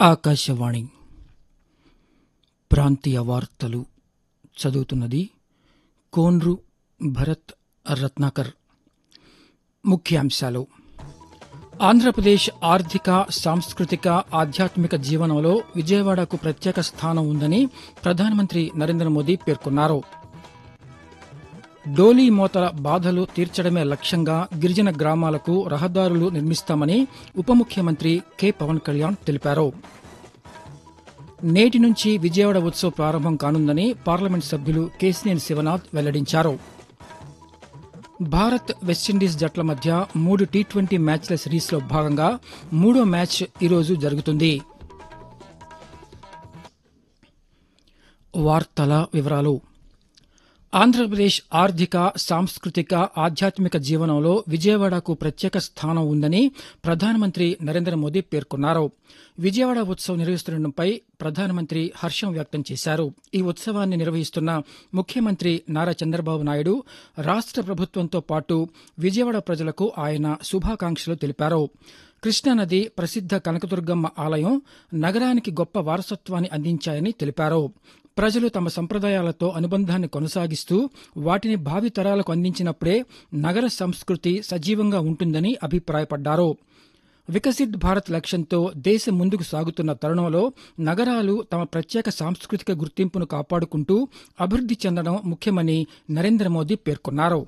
ఆకాశవాణి ప్రాంతీయ వార్తలు చదువుతున్నది కోన్రు భరత్ రత్నాకర్ ముఖ్యాంశాలు ఆంధ్రప్రదేశ్ ఆర్థిక సాంస్కృతిక ఆధ్యాత్మిక జీవనంలో విజయవాడకు ప్రత్యేక స్థానం ఉందని ప్రధానమంత్రి నరేంద్ర మోదీ పేర్కొన్నారు డోలీ మోతల బాధలు తీర్చడమే లక్ష్యంగా గిరిజన గ్రామాలకు రహదారులు నిర్మిస్తామని ఉప ముఖ్యమంత్రి కె పవన్ కళ్యాణ్ తెలిపారు నేటి నుంచి విజయవాడ ఉత్సవ్ ప్రారంభం కానుందని పార్లమెంట్ సభ్యులు కేసినేని శివనాథ్ వెల్లడించారు భారత్ వెస్టిండీస్ జట్ల మధ్య మూడు టీ ట్వంటీ మ్యాచ్ల సిరీస్లో భాగంగా మూడో మ్యాచ్ ఈరోజు జరుగుతుంది వార్తల వివరాలు ఆంధ్రప్రదేశ్ ఆర్థిక సాంస్కృతిక ఆధ్యాత్మిక జీవనంలో విజయవాడకు ప్రత్యేక స్థానం ఉందని ప్రధానమంత్రి నరేంద్ర మోదీ పేర్కొన్నారు విజయవాడ ఉత్సవం నిర్వహిస్తుండటంపై ప్రధానమంత్రి హర్షం వ్యక్తం చేశారు ఈ ఉత్సవాన్ని నిర్వహిస్తున్న ముఖ్యమంత్రి నారా చంద్రబాబు నాయుడు రాష్ట ప్రభుత్వంతో పాటు విజయవాడ ప్రజలకు ఆయన శుభాకాంక్షలు తెలిపారు కృష్ణానది ప్రసిద్ద కనకదుర్గమ్మ ఆలయం నగరానికి గొప్ప వారసత్వాన్ని అందించాయని తెలిపారు ప్రజలు తమ సంప్రదాయాలతో అనుబంధాన్ని కొనసాగిస్తూ వాటిని భావితరాలకు అందించినప్పుడే నగర సంస్కృతి సజీవంగా ఉంటుందని అభిప్రాయపడ్డారు వికసిత్ భారత్ లక్ష్యంతో దేశం ముందుకు సాగుతున్న తరుణంలో నగరాలు తమ ప్రత్యేక సాంస్కృతిక గుర్తింపును కాపాడుకుంటూ అభివృద్ది చెందడం ముఖ్యమని నరేంద్ర మోదీ పేర్కొన్నారు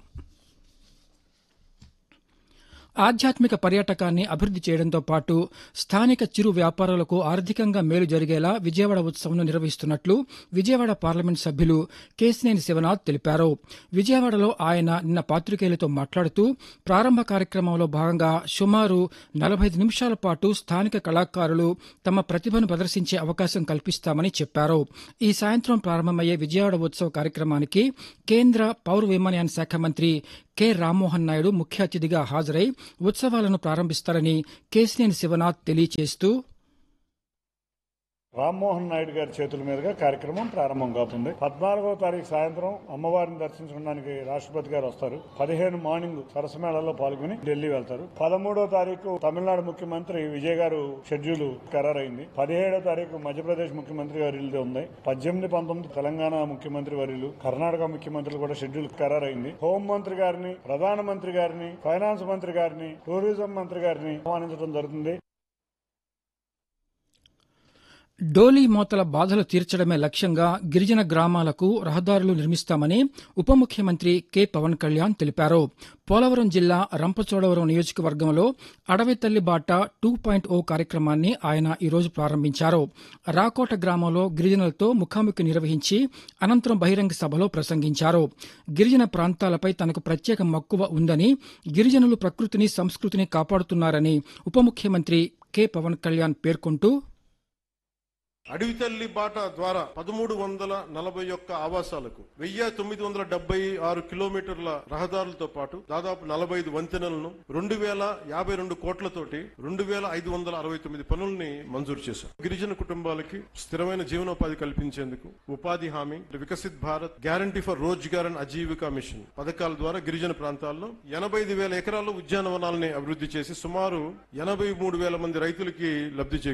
ఆధ్యాత్మిక పర్యాటకాన్ని అభివృద్ది చేయడంతో పాటు స్థానిక చిరు వ్యాపారులకు ఆర్థికంగా మేలు జరిగేలా విజయవాడ ఉత్సవంను నిర్వహిస్తున్నట్లు విజయవాడ పార్లమెంట్ సభ్యులు కేసినేని శివనాథ్ తెలిపారు విజయవాడలో ఆయన నిన్న పాత్రికేయులతో మాట్లాడుతూ ప్రారంభ కార్యక్రమంలో భాగంగా సుమారు నలభై నిమిషాల పాటు స్థానిక కళాకారులు తమ ప్రతిభను ప్రదర్శించే అవకాశం కల్పిస్తామని చెప్పారు ఈ సాయంత్రం ప్రారంభమయ్యే విజయవాడ ఉత్సవ కార్యక్రమానికి కేంద్ర పౌర విమానయాన శాఖ మంత్రి కె రామ్మోహన్ నాయుడు ముఖ్య అతిథిగా హాజరై ఉత్సవాలను ప్రారంభిస్తారని కేసినేని శివనాథ్ తెలియజేస్తూ రామ్మోహన్ నాయుడు గారి చేతుల మీదుగా కార్యక్రమం ప్రారంభం కావుతుంది పద్నాలుగో తారీఖు సాయంత్రం అమ్మవారిని దర్శించుకోవడానికి రాష్ట్రపతి గారు వస్తారు పదిహేను మార్నింగ్ సరసమేళలో పాల్గొని ఢిల్లీ వెళ్తారు పదమూడో తారీఖు తమిళనాడు ముఖ్యమంత్రి విజయ్ గారు షెడ్యూల్ ఖరారైంది పదిహేడో తారీఖు మధ్యప్రదేశ్ ముఖ్యమంత్రి వర్యులది ఉంది పద్దెనిమిది పంతొమ్మిది తెలంగాణ ముఖ్యమంత్రి వర్యులు కర్ణాటక ముఖ్యమంత్రులు కూడా షెడ్యూల్ ఖరారైంది హోం మంత్రి గారిని ప్రధానమంత్రి గారిని ఫైనాన్స్ మంత్రి గారిని టూరిజం మంత్రి గారిని ఆహ్వానించడం జరుగుతుంది డోలీ మోతల బాధలు తీర్చడమే లక్ష్యంగా గిరిజన గ్రామాలకు రహదారులు నిర్మిస్తామని ఉప ముఖ్యమంత్రి కె పవన్ కళ్యాణ్ తెలిపారు పోలవరం జిల్లా రంపచోడవరం నియోజకవర్గంలో అడవి తల్లి బాట టూ పాయింట్ ఓ కార్యక్రమాన్ని ఆయన ఈరోజు ప్రారంభించారు రాకోట గ్రామంలో గిరిజనులతో ముఖాముఖి నిర్వహించి అనంతరం బహిరంగ సభలో ప్రసంగించారు గిరిజన ప్రాంతాలపై తనకు ప్రత్యేక మక్కువ ఉందని గిరిజనులు ప్రకృతిని సంస్కృతిని కాపాడుతున్నారని ఉప ముఖ్యమంత్రి కె పవన్ కళ్యాణ్ పేర్కొంటూ అడవి తల్లి బాట ద్వారా పదమూడు వందల నలభై ఒక్క ఆవాసాలకు వెయ్యి తొమ్మిది వందల డెబ్బై ఆరు కిలోమీటర్ల రహదారులతో పాటు దాదాపు నలభై ఐదు వంతెనలను రెండు వేల యాభై రెండు కోట్లతోటి రెండు వేల ఐదు వందల అరవై తొమ్మిది పనుల్ని మంజూరు చేశారు గిరిజన కుటుంబాలకి స్థిరమైన జీవనోపాధి కల్పించేందుకు ఉపాధి హామీ Viksit Bharat guarantee for Rozgar and Ajeevika mission పథకాల ద్వారా గిరిజన ప్రాంతాల్లో ఎనభై ఐదు వేల ఎకరాల్లో ఉద్యానవనాలని అభివృద్ధి చేసి సుమారు ఎనభై మూడు వేల మంది రైతులకి లబ్ధి చేకూర్చారు